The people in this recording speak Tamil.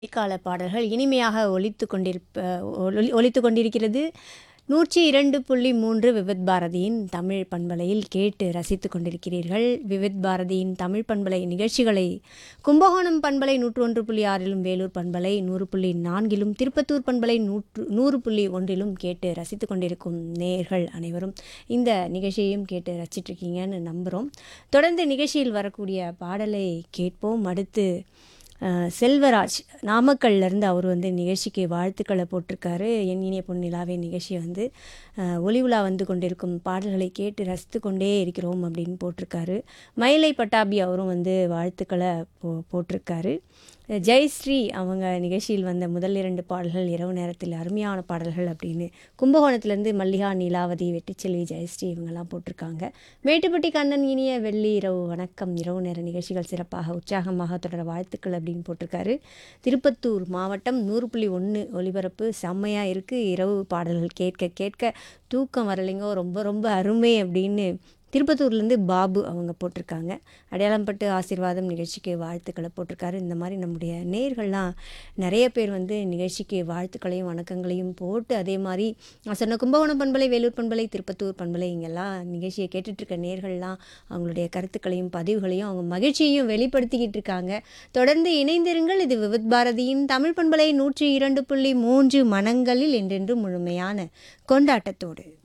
இடைக்கால பாடல்கள் இனிமையாக ஒலித்து கொண்டிருப்ப ஒலி ஒலித்து கொண்டிருக்கிறது நூற்றி இரண்டு புள்ளி மூன்று விவித் பாரதியின் தமிழ் பண்பலையில் கேட்டு ரசித்து கொண்டிருக்கிறீர்கள் விவித் பாரதியின் தமிழ் பண்பலை நிகழ்ச்சிகளை கும்பகோணம் பண்பலை நூற்று ஒன்று புள்ளி ஆறிலும் வேலூர் பண்பலை நூறு புள்ளி நான்கிலும் திருப்பத்தூர் பண்பலை நூற்று நூறு புள்ளி ஒன்றிலும் கேட்டு ரசித்து கொண்டிருக்கும் நேர்கள் அனைவரும் இந்த நிகழ்ச்சியையும் கேட்டு ரசிச்சிட்ருக்கீங்கன்னு நம்புகிறோம் தொடர்ந்து நிகழ்ச்சியில் வரக்கூடிய பாடலை கேட்போம் அடுத்து அஹ், செல்வராஜ் நாமக்கல்ல இருந்து அவர் வந்து நிகழ்ச்சிக்கு வாழ்த்துக்களை போட்டிருக்காரு என் இனிய பொன்னிலாவே நிகழ்ச்சி வந்து அஹ், ஒளி உலா வந்து கொண்டிருக்கும் பாடல்களை கேட்டு ரசித்து கொண்டே இருக்கிறோம் அப்படின்னு போட்டிருக்காரு மயிலை பட்டாபி அவரும் வந்து வாழ்த்துக்களை போ போட்டிருக்காரு ஜெயஸ்ரீ அவங்க நிகழ்ச்சியில் வந்த முதல் இரண்டு பாடல்கள் இரவு நேரத்தில் அருமையான பாடல்கள் அப்படின்னு கும்பகோணத்துலேருந்து மல்லிகா நீலாவதி வெட்டிச்செல்வி ஜெயஸ்ரீ இவங்கெல்லாம் போட்டிருக்காங்க மேட்டுப்பட்டி கண்ணன் இனிய வெள்ளி இரவு வணக்கம் இரவு நேர நிகழ்ச்சிகள் சிறப்பாக உற்சாகமாக தொடர வாழ்த்துக்கள் அப்படின்னு போட்டிருக்காரு திருப்பத்தூர் மாவட்டம் நூறு புள்ளி ஒன்று ஒலிபரப்பு செம்மையாக இருக்குது இரவு பாடல்கள் கேட்க கேட்க தூக்கம் வரலைங்கோ ரொம்ப ரொம்ப அருமை அப்படின்னு திருப்பத்தூர்லேருந்து பாபு அவங்க போட்டிருக்காங்க அடையாளம்பட்டு ஆசீர்வாதம் நிகழ்ச்சிக்கு வாழ்த்துக்களை போட்டிருக்காரு இந்த மாதிரி நம்முடைய நேர்கள்லாம் நிறைய பேர் வந்து நிகழ்ச்சிக்கு வாழ்த்துக்களையும் வணக்கங்களையும் போட்டு அதே மாதிரி நான் சொன்ன கும்பகோணம் பண்பலை வேலூர் பண்பலை திருப்பத்தூர் பண்பலை இங்கெல்லாம் நிகழ்ச்சியை கேட்டுட்ருக்க நேர்கள்லாம் அவங்களுடைய கருத்துக்களையும் பதிவுகளையும் அவங்க மகிழ்ச்சியையும் வெளிப்படுத்திக்கிட்டு இருக்காங்க தொடர்ந்து இணைந்திருங்கள் இது விவித் பாரதியின் தமிழ் பண்பலை நூற்றி இரண்டு புள்ளி மூன்று மனங்களில் என்றென்றும் முழுமையான கொண்டாட்டத்தோடு